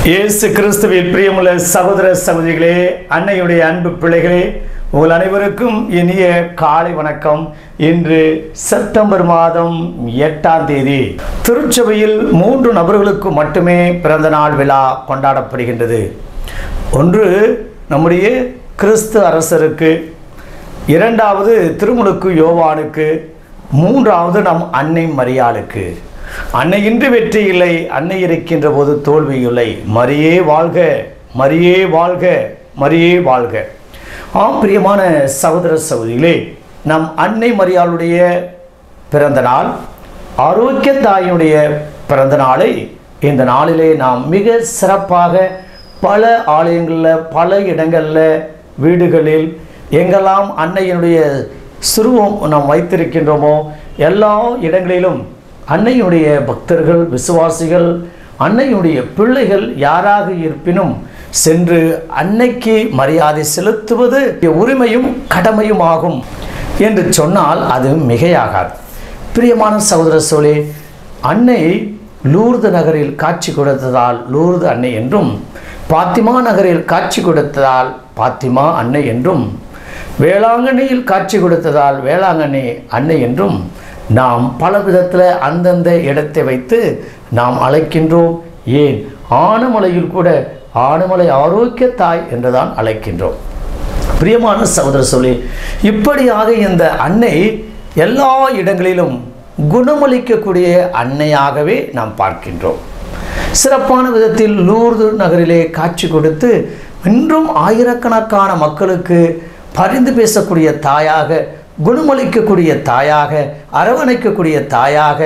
இயேசு கிறிஸ்துவில் பிரியமுள்ள சகோதர சகோதரிகளே அன்னையுடைய அன்பு பிள்ளைகளே உங்கள் அனைவருக்கும் இனிய காலை வணக்கம் இன்று செப்டம்பர் மாதம் எட்டாம் தேதி திருச்சபையில் மூன்று நபர்களுக்கு மட்டுமே பிறந்த நாள் விழா கொண்டாடப்படுகின்றது ஒன்று நம்முடைய கிறிஸ்து அரசருக்கு இரண்டாவது திருமுழுக்கு யோவானுக்கு மூன்றாவது நம் அன்னை மரியாளுக்கு அன்னை இன்று வெற்றி இல்லை அன்னை இருக்கின்ற போது தோல்வி இல்லை மரியே வாழ்க மரியே வாழ்க மரியே வாழ்க ஆம் பிரியமான சகோதர சகோதரிகளே நம் அன்னை மரியாளுடைய பிறந்த நாள் ஆரோக்கிய தாயினுடைய பிறந்த நாளை இந்த நாளிலே நாம் மிக சிறப்பாக பல ஆலயங்களில் பல இடங்களில் வீடுகளில் எங்கெல்லாம் அன்னையினுடைய சுருவம் நாம் வைத்திருக்கின்றோமோ எல்லா இடங்களிலும் அன்னையுடைய பக்தர்கள் விசுவாசிகள் அன்னையுடைய பிள்ளைகள் யாராக இருப்பினும் சென்று அன்னைக்கு மரியாதை செலுத்துவது உரிமையும் கடமையும் ஆகும் என்று சொன்னால் அது மிகையாகாது பிரியமான சகோதர சோழே அன்னை லூர்து நகரில் காட்சி கொடுத்ததால் லூர்து அன்னை என்றும் பாத்திமா நகரில் காட்சி கொடுத்ததால் பாத்திமா அன்னை என்றும் வேளாங்கண்ணியில் காட்சி கொடுத்ததால் வேளாங்கண்ணி அன்னை என்றும் நாம் பல விதத்தில் அந்தந்த இடத்தை வைத்து நாம் அழைக்கின்றோம் ஏன் ஆனமலையில் கூட ஆனமலை ஆரோக்கிய தாய் என்றுதான் அழைக்கின்றோம் பிரியமான சகோதர சொல்லி இப்படியாக இந்த அன்னை எல்லா இடங்களிலும் குணமளிக்கக்கூடிய அன்னையாகவே நாம் பார்க்கின்றோம் சிறப்பான விதத்தில் லூர்து நகரிலே காட்சி கொடுத்து இன்றும் ஆயிரக்கணக்கான மக்களுக்கு பரிந்து பேசக்கூடிய தாயாக குணமளிக்கக்கூடிய தாயாக அரவணைக்கக்கூடிய தாயாக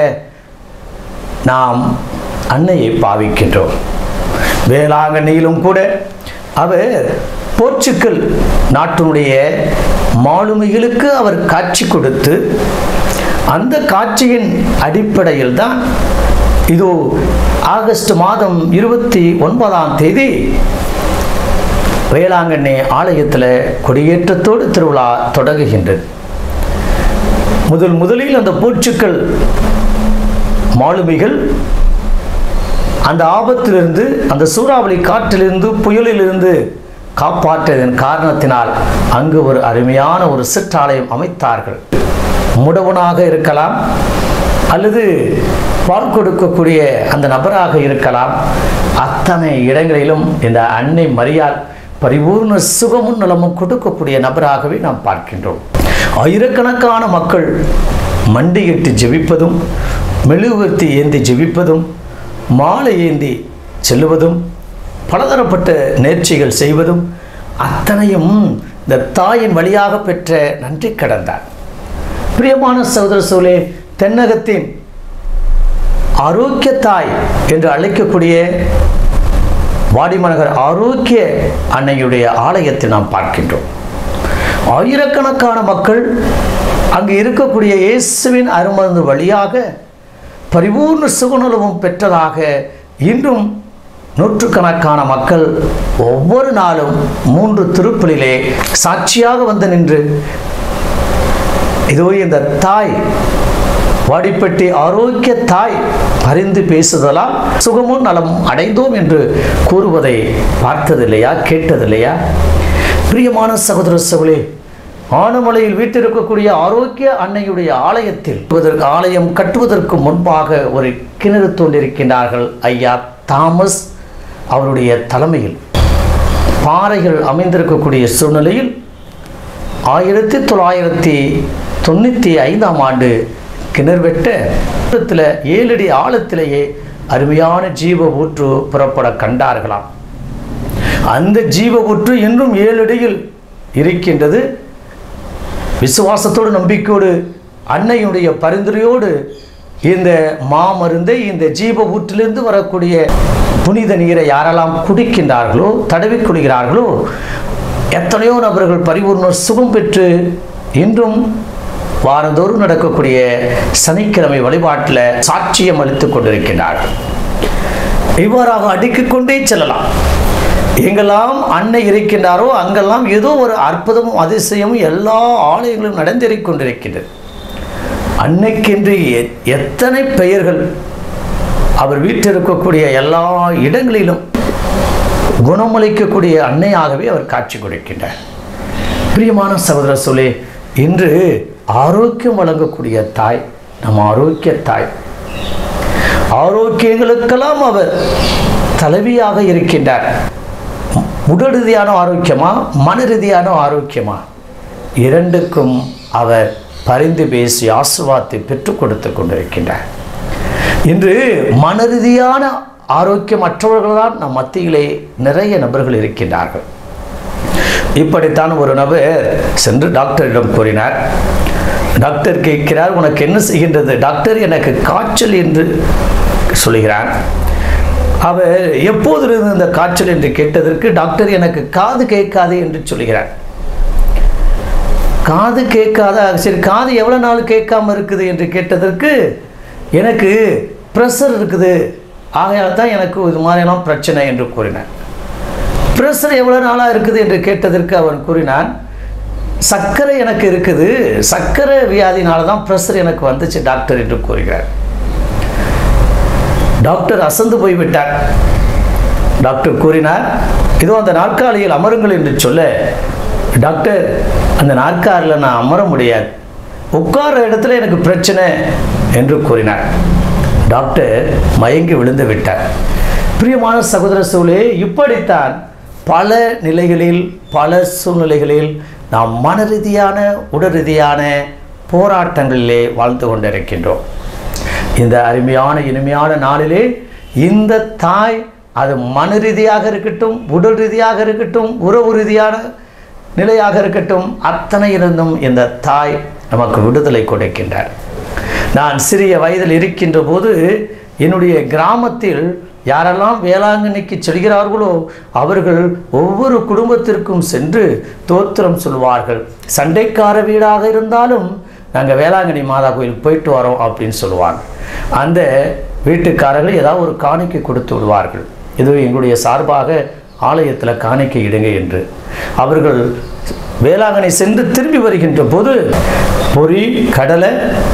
நாம் அன்னையை பாவிக்கின்றோம் வேளாங்கண்ணியிலும் கூட அவர் போர்ச்சுக்கல் நாட்டினுடைய மாலுமிகளுக்கு அவர் காட்சி கொடுத்து அந்த காட்சியின் அடிப்படையில் தான் இதோ ஆகஸ்ட் மாதம் இருபத்தி ஒன்பதாம் தேதி வேளாங்கண்ணி ஆலயத்தில் கொடியேற்றத்தோடு திருவிழா தொடங்குகின்றது முதல் முதலில் அந்த போர்ச்சுக்கல் மாலுமிகள் அந்த ஆபத்திலிருந்து அந்த சூறாவளி காற்றிலிருந்து புயலிலிருந்து காப்பாற்றியதன் காரணத்தினால் அங்கு ஒரு அருமையான ஒரு சிற்றாலயம் அமைத்தார்கள் முடவனாக இருக்கலாம் அல்லது பால் கொடுக்கக்கூடிய அந்த நபராக இருக்கலாம் அத்தனை இடங்களிலும் இந்த அன்னை மரியாள் பரிபூர்ண சுகமும் நலமும் கொடுக்கக்கூடிய நபராகவே நாம் பார்க்கின்றோம் ஆயிரக்கணக்கான மக்கள் மண்டியிட்டு ஜெபிப்பதும் மெழுகுவர்த்தி ஏந்தி ஜெபிப்பதும் மாலை ஏந்தி செல்லுவதும் பலதரப்பட்ட நேர்ச்சிகள் செய்வதும் அத்தனையும் இந்த தாயின் வழியாக பெற்ற நன்றி கடந்தான் பிரியமான சகோதர சோழே தென்னகத்தின் ஆரோக்கிய தாய் என்று அழைக்கக்கூடிய வாடிமநகர் ஆரோக்கிய அன்னையுடைய ஆலயத்தை நாம் பார்க்கின்றோம் ஆயிரக்கணக்கான மக்கள் அங்கு இருக்கக்கூடிய இயேசுவின் அருமருந்து வழியாக பரிபூர்ண சுகுணலவும் பெற்றதாக இன்றும் நூற்றுக்கணக்கான மக்கள் ஒவ்வொரு நாளும் மூன்று திருப்பலிலே சாட்சியாக வந்து நின்று இதோ இந்த தாய் வாடிப்பட்டி ஆரோக்கிய தாய் பரிந்து பேசுதலால் சுகமும் நலமும் அடைந்தோம் என்று கூறுவதை பார்த்ததில்லையா கேட்டதில்லையா பிரியமான சகோதர சகோலே ஆனமலையில் வீட்டிருக்கக்கூடிய ஆரோக்கிய அன்னையுடைய ஆலயத்தில் இதற்கு ஆலயம் கட்டுவதற்கு முன்பாக ஒரு கிணறு தோன்றிருக்கின்றார்கள் ஐயா தாமஸ் அவருடைய தலைமையில் பாறைகள் அமைந்திருக்கக்கூடிய சூழ்நிலையில் ஆயிரத்தி தொள்ளாயிரத்தி தொண்ணூற்றி ஐந்தாம் ஆண்டு கிணறு வெட்ட ஏழடி ஆழத்திலேயே அருமையான ஜீவ ஊற்று புறப்பட கண்டார்களாம் அந்த ஜீவ ஊற்று இன்றும் ஏழடியில் இருக்கின்றது விசுவாசத்தோடு நம்பிக்கையோடு அன்னையுடைய பரிந்துரையோடு இந்த மாமருந்தை இந்த ஜீவ ஊற்றிலிருந்து வரக்கூடிய புனித நீரை யாரெல்லாம் குடிக்கின்றார்களோ தடவி குடிக்கிறார்களோ எத்தனையோ நபர்கள் பரிபூர்ண சுகம் பெற்று இன்றும் வாரந்தோறும் நடக்கக்கூடிய சனிக்கிழமை வழிபாட்டில் சாட்சியம் அளித்துக் கொண்டிருக்கின்றார்கள் இவ்வாறாக அடுக்கிக் கொண்டே செல்லலாம் எங்கெல்லாம் அன்னை இருக்கின்றாரோ அங்கெல்லாம் ஏதோ ஒரு அற்புதமும் அதிசயமும் எல்லா ஆலயங்களும் நடந்தேறிக் கொண்டிருக்கின்றது அன்னைக்கென்று எ- எத்தனை பெயர்கள் அவர் வீட்டில் இருக்கக்கூடிய எல்லா இடங்களிலும் குணமளிக்கக்கூடிய அன்னையாகவே அவர் காட்சி கொடுக்கின்றார் பிரியமான சகோதர சொல்லே இன்று ஆரோக்கியம் வழங்கக்கூடிய தாய் நம் ஆரோக்கிய தாய் ஆரோக்கியங்களுக்கெல்லாம் அவர் தலைவியாக இருக்கின்றார் உடல் ரீதியான ஆரோக்கியமா மன ரீதியான ஆரோக்கியமா இரண்டுக்கும் அவர் பரிந்து பேசி ஆசுவாத்தை பெற்றுக் கொடுத்து கொண்டிருக்கின்றார் இன்று மன ரீதியான ஆரோக்கியமற்றவர்கள் தான் நம் மத்தியிலே நிறைய நபர்கள் இருக்கின்றார்கள் இப்படித்தான் ஒரு நபர் சென்று டாக்டரிடம் கூறினார் டாக்டர் கேட்கிறார் உனக்கு என்ன செய்கின்றது டாக்டர் எனக்கு காய்ச்சல் என்று சொல்கிறான் அவர் எப்போதிலிருந்து இந்த காய்ச்சல் என்று கேட்டதற்கு டாக்டர் எனக்கு காது கேட்காது என்று சொல்கிறார் காது கேட்காத சரி காது எவ்வளோ நாள் கேட்காம இருக்குது என்று கேட்டதற்கு எனக்கு ப்ரெஷர் இருக்குது ஆகையால் தான் எனக்கு இது மாதிரியெல்லாம் பிரச்சனை என்று கூறினார் ப்ரெஷர் எவ்வளோ நாளாக இருக்குது என்று கேட்டதற்கு அவன் கூறினான் சர்க்கரை எனக்கு இருக்குது சர்க்கரை வியாதினால தான் ப்ரெஷர் எனக்கு வந்துச்சு டாக்டர் என்று கூறுகிறார் டாக்டர் அசந்து போய்விட்டார் டாக்டர் கூறினார் இதோ அந்த நாற்காலியில் அமருங்கள் என்று சொல்ல டாக்டர் அந்த நாற்காலில் நான் அமர முடியாது உட்கார்ற இடத்துல எனக்கு பிரச்சனை என்று கூறினார் டாக்டர் மயங்கி விழுந்து விட்டார் பிரியமான சகோதர சூழலே இப்படித்தான் பல நிலைகளில் பல சூழ்நிலைகளில் நாம் மன ரீதியான உடல் ரீதியான போராட்டங்களிலே வாழ்ந்து கொண்டிருக்கின்றோம் இந்த அருமையான இனிமையான நாளிலே இந்த தாய் அது மன ரீதியாக இருக்கட்டும் உடல் ரீதியாக இருக்கட்டும் உறவு ரீதியான நிலையாக இருக்கட்டும் அத்தனை இருந்தும் இந்த தாய் நமக்கு விடுதலை கொடுக்கின்றார் நான் சிறிய வயதில் இருக்கின்ற போது என்னுடைய கிராமத்தில் யாரெல்லாம் வேளாங்கண்ணிக்கு செல்கிறார்களோ அவர்கள் ஒவ்வொரு குடும்பத்திற்கும் சென்று தோத்திரம் சொல்வார்கள் சண்டைக்கார வீடாக இருந்தாலும் நாங்கள் வேளாங்கண்ணி மாதா கோயில் போயிட்டு வரோம் அப்படின்னு சொல்லுவாங்க அந்த வீட்டுக்காரர்கள் ஏதாவது ஒரு காணிக்கை கொடுத்து விடுவார்கள் இது எங்களுடைய சார்பாக ஆலயத்தில் காணிக்கை இடுங்க என்று அவர்கள் வேளாங்கண்ணி சென்று திரும்பி வருகின்ற போது பொறி கடலை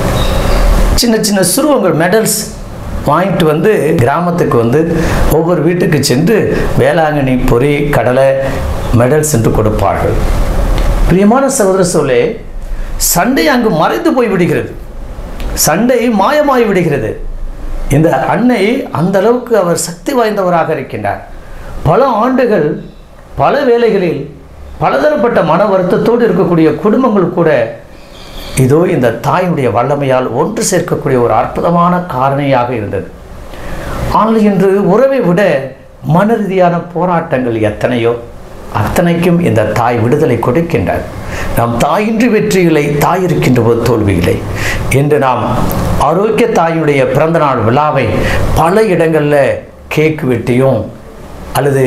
சின்ன சின்ன சுருவங்கள் மெடல்ஸ் வாங்கிட்டு வந்து கிராமத்துக்கு வந்து ஒவ்வொரு வீட்டுக்கு சென்று வேளாங்கண்ணி பொறி கடலை மெடல்ஸ் என்று கொடுப்பார்கள் பிரியமான சகோதர சொல்லே சண்டை அங்கு மறைந்து போய் விடுகிறது சண்டை மாயமாய் விடுகிறது இந்த அன்னை அந்த அளவுக்கு அவர் சக்தி வாய்ந்தவராக இருக்கின்றார் பல ஆண்டுகள் பல வேளைகளில் பலதரப்பட்ட மன வருத்தத்தோடு இருக்கக்கூடிய குடும்பங்கள் கூட இதோ இந்த தாயினுடைய வல்லமையால் ஒன்று சேர்க்கக்கூடிய ஒரு அற்புதமான காரணியாக இருந்தது ஆனால் இன்று உறவை விட மன ரீதியான போராட்டங்கள் எத்தனையோ அத்தனைக்கும் இந்த தாய் விடுதலை கொடுக்கின்றார் நாம் தாயின்றி வெற்றி இல்லை தாய் இருக்கின்ற போது தோல்வி இல்லை என்று நாம் ஆரோக்கிய தாயினுடைய பிறந்தநாள் விழாவை பல இடங்களில் கேக் வெட்டியும் அல்லது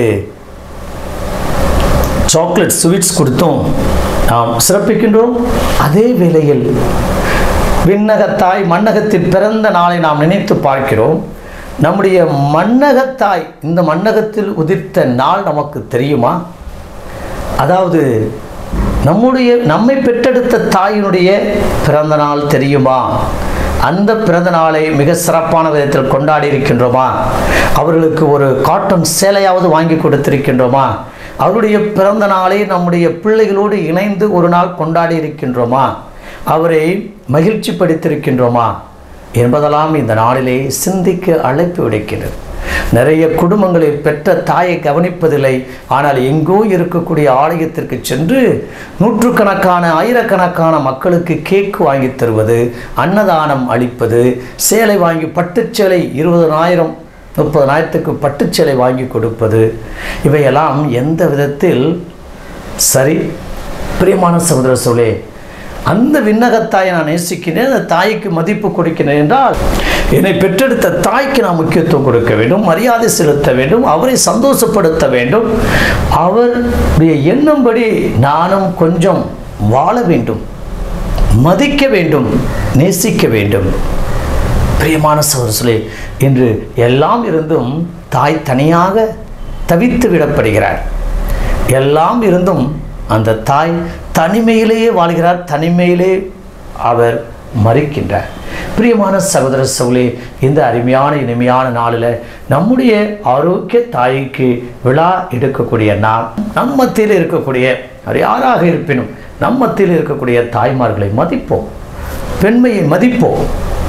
சாக்லேட் ஸ்வீட்ஸ் கொடுத்தும் நாம் சிறப்பிக்கின்றோம் அதே வேளையில் விண்ணகத்தாய் மண்ணகத்தில் பிறந்த நாளை நாம் நினைத்து பார்க்கிறோம் நம்முடைய மண்ணகத்தாய் இந்த மண்ணகத்தில் உதிர்த்த நாள் நமக்கு தெரியுமா அதாவது நம்முடைய நம்மை பெற்றெடுத்த தாயினுடைய பிறந்த நாள் தெரியுமா அந்த பிறந்த நாளை மிக சிறப்பான விதத்தில் கொண்டாடி இருக்கின்றோமா அவர்களுக்கு ஒரு காட்டன் சேலையாவது வாங்கி கொடுத்திருக்கின்றோமா அவருடைய பிறந்த நாளை நம்முடைய பிள்ளைகளோடு இணைந்து ஒரு நாள் கொண்டாடி இருக்கின்றோமா அவரை மகிழ்ச்சி படுத்திருக்கின்றோமா என்பதெல்லாம் இந்த நாளிலே சிந்திக்க அழைப்பு விடுக்கிறது நிறைய குடும்பங்களில் பெற்ற தாயை கவனிப்பதில்லை ஆனால் எங்கோ இருக்கக்கூடிய ஆலயத்திற்கு சென்று நூற்றுக்கணக்கான ஆயிரக்கணக்கான மக்களுக்கு கேக்கு வாங்கி தருவது அன்னதானம் அளிப்பது சேலை வாங்கி பட்டுச்சேலை இருபதனாயிரம் முப்பதனாயிரத்துக்கு பட்டுச்சேலை வாங்கி கொடுப்பது இவையெல்லாம் எந்த விதத்தில் சரி பிரியமான சகோதர சோழே அந்த விண்ணகத்தாயை நான் நேசிக்கிறேன் அந்த தாய்க்கு மதிப்பு கொடுக்கிறேன் என்றால் என்னை பெற்றெடுத்த தாய்க்கு நான் முக்கியத்துவம் கொடுக்க வேண்டும் மரியாதை செலுத்த வேண்டும் அவரை சந்தோஷப்படுத்த வேண்டும் அவருடைய எண்ணம்படி நானும் கொஞ்சம் வாழ வேண்டும் மதிக்க வேண்டும் நேசிக்க வேண்டும் பிரியமான சகோதரர்களே இன்று எல்லாம் இருந்தும் தாய் தனியாக தவித்து விடப்படுகிறார் எல்லாம் இருந்தும் அந்த தாய் தனிமையிலேயே வாழ்கிறார் தனிமையிலே அவர் மறிக்கின்றார் பிரியமான சகோதர சகோலே இந்த அருமையான இனிமையான நாளில் நம்முடைய ஆரோக்கிய தாய்க்கு விழா எடுக்கக்கூடிய நாம் நம் மத்தியில் இருக்கக்கூடிய அது யாராக இருப்பினும் நம் மத்தியில் இருக்கக்கூடிய தாய்மார்களை மதிப்போம் பெண்மையை மதிப்போம்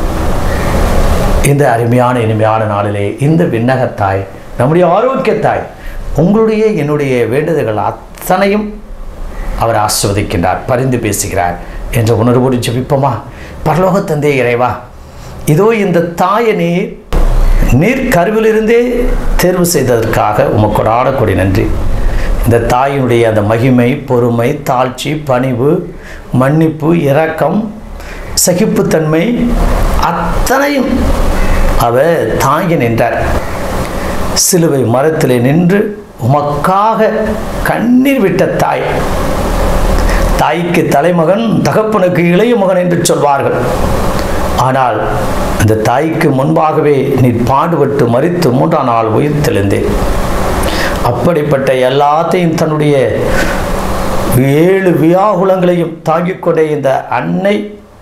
இந்த அருமையான இனிமையான நாளிலே இந்த விண்ணகத்தாய் நம்முடைய ஆரோக்கிய தாய் உங்களுடைய என்னுடைய வேண்டுதல்கள் அத்தனையும் அவர் ஆஸ்வதிக்கின்றார் பரிந்து பேசுகிறார் என்ற உணர்வோடு ஜெபிப்போமா பரலோக தந்தை இறைவா இதோ இந்த தாயை நீர் நீர் கருவிலிருந்தே தேர்வு செய்ததற்காக உமக்கு ஆடக்கூடிய நன்றி இந்த தாயினுடைய அந்த மகிமை பொறுமை தாழ்ச்சி பணிவு மன்னிப்பு இரக்கம் சகிப்புத்தன்மை அத்தனையும் அவர் தாங்கி நின்றார் சிலுவை மரத்திலே நின்று உமக்காக கண்ணீர் விட்ட தாய் தாய்க்கு தலைமகன் தகப்பனுக்கு இளைய மகன் என்று சொல்வார்கள் ஆனால் அந்த தாய்க்கு முன்பாகவே நீ பாடுபட்டு மறித்து மூன்றாம் நாள் உயிர் தெளிந்தேன் அப்படிப்பட்ட எல்லாத்தையும் தன்னுடைய ஏழு வியாகுலங்களையும் தாங்கிக் கொண்ட இந்த அன்னை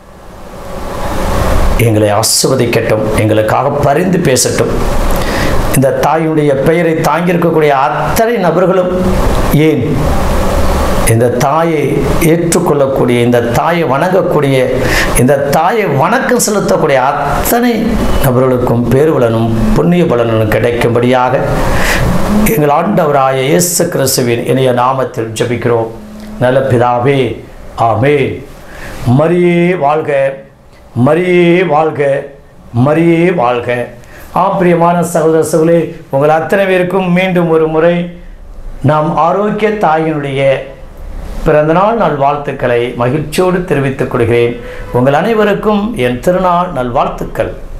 எங்களை ஆசிர்வதிக்கட்டும் எங்களுக்காக பரிந்து பேசட்டும் இந்த தாயுடைய பெயரை தாங்கியிருக்கக்கூடிய அத்தனை நபர்களும் ஏன் இந்த தாயை ஏற்றுக்கொள்ளக்கூடிய இந்த தாயை வணங்கக்கூடிய இந்த தாயை வணக்கம் செலுத்தக்கூடிய அத்தனை நபர்களுக்கும் பேருபலனும் புண்ணிய பலனும் கிடைக்கும்படியாக எங்கள் ஆண்டவராய இயேசு கிறிஸ்துவின் இணைய நாமத்தில் ஜெபிக்கிறோம் நல்ல பிதாவே ஆமே மரியே வாழ்க மரியே வாழ்க மரியே வாழ்க ஆம் பிரியமான சகோதர சகோதரே உங்கள் அத்தனை பேருக்கும் மீண்டும் ஒரு முறை நாம் ஆரோக்கிய தாயினுடைய பிறந்தநாள் நல் வாழ்த்துக்களை மகிழ்ச்சியோடு தெரிவித்துக் கொள்கிறேன் உங்கள் அனைவருக்கும் என் திருநாள் நல்வாழ்த்துக்கள்